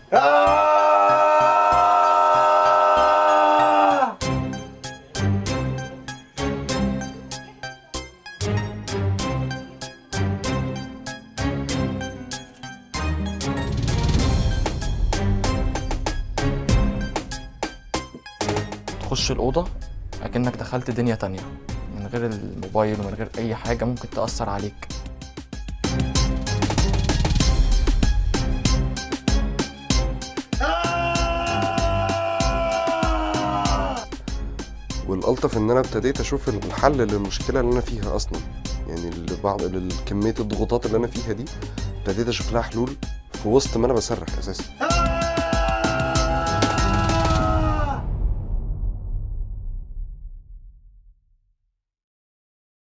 تخش الأوضة أكنك دخلت دنيا تانية من غير الموبايل ومن غير أي حاجة ممكن تأثر عليك والالطف ان انا ابتديت اشوف الحل للمشكله اللي انا فيها اصلا يعني لبعض لكميه الضغوطات اللي انا فيها دي ابتديت اشوف لها حلول في وسط ما انا بصرخ اساسا